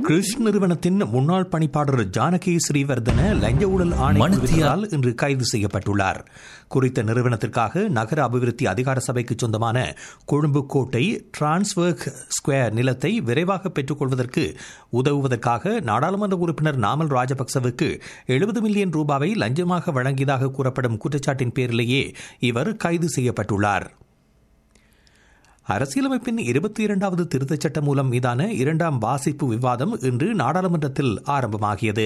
Chris நிறுவனத்தின் முன்னாள் பணிப்பாளர் ஜானகி ஸ்ரீவர்தன லஞ்ச ஊழல் ஆணையத்தால் இன்று கைது செய்யப்பட்டுள்ளார் குறித்த நிறுவனத்திற்காக நகர அபிவிருத்தி அதிகார சபைக்கு சொந்தமான கொழும்பு கோட்டை டிரான்ஸ்வர்க் ஸ்கொயர் நிலத்தை விரைவாக பெற்றுக் கொள்வதற்கு உதவுவதற்காக நாடாளுமன்ற உறுப்பினர் நாமல் ராஜபக்சவுக்கு எழுபது மில்லியன் ரூபாவை லஞ்சமாக வழங்கியதாக கூறப்படும் குற்றச்சாட்டின் பேரிலேயே இவர் கைது செய்யப்பட்டுள்ளார் அரசியலமைப்பின் இருபத்தி இரண்டாவது திருத்தச் சட்ட மூலம் மீதான இரண்டாம் வாசிப்பு விவாதம் இன்று நாடாளுமன்றத்தில் ஆரம்பமாகியது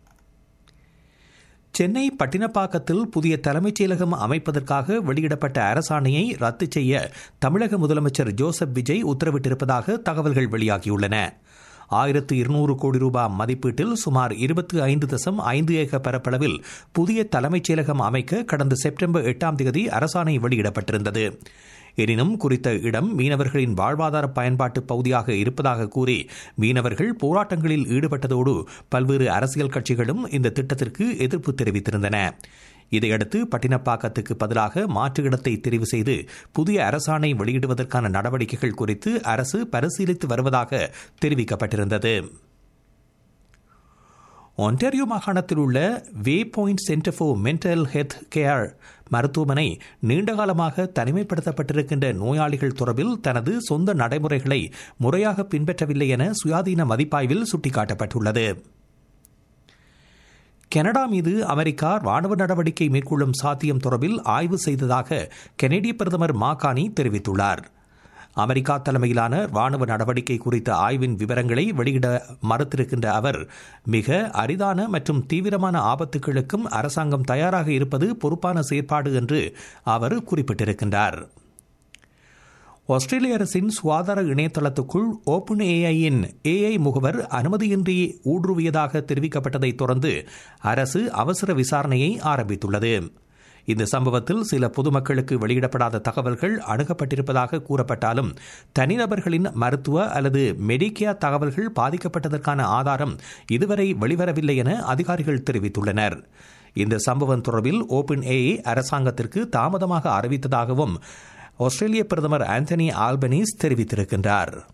சென்னை பட்டினப்பாக்கத்தில் புதிய தலைமைச் செயலகம் அமைப்பதற்காக வெளியிடப்பட்ட அரசாணையை ரத்து செய்ய தமிழக முதலமைச்சர் ஜோசப் விஜய் உத்தரவிட்டிருப்பதாக தகவல்கள் வெளியாகியுள்ளன ஆயிரத்து இருநூறு கோடி ரூபாய் மதிப்பீட்டில் சுமார் இருபத்தி ஐந்து தசம் ஐந்து ஏக்கர் பரப்பளவில் புதிய தலைமைச் செயலகம் அமைக்க கடந்த செப்டம்பர் எட்டாம் தேதி அரசாணை வெளியிடப்பட்டிருந்தது எனினும் குறித்த இடம் மீனவர்களின் வாழ்வாதார பயன்பாட்டு பகுதியாக இருப்பதாக கூறி மீனவர்கள் போராட்டங்களில் ஈடுபட்டதோடு பல்வேறு அரசியல் கட்சிகளும் இந்த திட்டத்திற்கு எதிர்ப்பு தெரிவித்திருந்தன இதையடுத்து பட்டினப்பாக்கத்துக்கு பதிலாக மாற்று இடத்தை தெரிவு செய்து புதிய அரசாணை வெளியிடுவதற்கான நடவடிக்கைகள் குறித்து அரசு பரிசீலித்து வருவதாக தெரிவிக்கப்பட்டிருந்தது ஒன்டாரியோ மாகாணத்தில் உள்ள Waypoint centre for mental health care மருத்துவமனை நீண்டகாலமாக தனிமைப்படுத்தப்பட்டிருக்கின்ற நோயாளிகள் தொடர்பில் தனது சொந்த நடைமுறைகளை முறையாக பின்பற்றவில்லை என சுயாதீன மதிப்பாய்வில் சுட்டிக்காட்டப்பட்டுள்ளது கனடா மீது அமெரிக்கா ராணுவ நடவடிக்கை மேற்கொள்ளும் சாத்தியம் தொடர்பில் ஆய்வு செய்ததாக கனேடிய பிரதமர் மாகாணி தெரிவித்துள்ளார் அமெரிக்கா தலைமையிலான ராணுவ நடவடிக்கை குறித்த ஆய்வின் விவரங்களை வெளியிட மறுத்திருக்கின்ற அவர் மிக அரிதான மற்றும் தீவிரமான ஆபத்துகளுக்கும் அரசாங்கம் தயாராக இருப்பது பொறுப்பான செயற்பாடு என்று அவர் குறிப்பிட்டிருக்கின்றார் ஆஸ்திரேலிய அரசின் சுகாதார இணையதளத்துக்குள் ஓப்பன் ஏஐயின் ஏஐ முகவர் அனுமதியின்றி ஊடுருவியதாக தெரிவிக்கப்பட்டதைத் தொடர்ந்து அரசு அவசர விசாரணையை ஆரம்பித்துள்ளது இந்த சம்பவத்தில் சில பொதுமக்களுக்கு வெளியிடப்படாத தகவல்கள் அணுகப்பட்டிருப்பதாக கூறப்பட்டாலும் தனிநபர்களின் மருத்துவ அல்லது மெடிக்கேர் தகவல்கள் பாதிக்கப்பட்டதற்கான ஆதாரம் இதுவரை வெளிவரவில்லை என அதிகாரிகள் தெரிவித்துள்ளனர் இந்த சம்பவம் தொடர்பில் ஓபன் ஏஐ அரசாங்கத்திற்கு தாமதமாக அறிவித்ததாகவும் ஆஸ்திரேலிய பிரதமர் ஆந்தனி ஆல்பனீஸ் தெரிவித்திருக்கின்றார்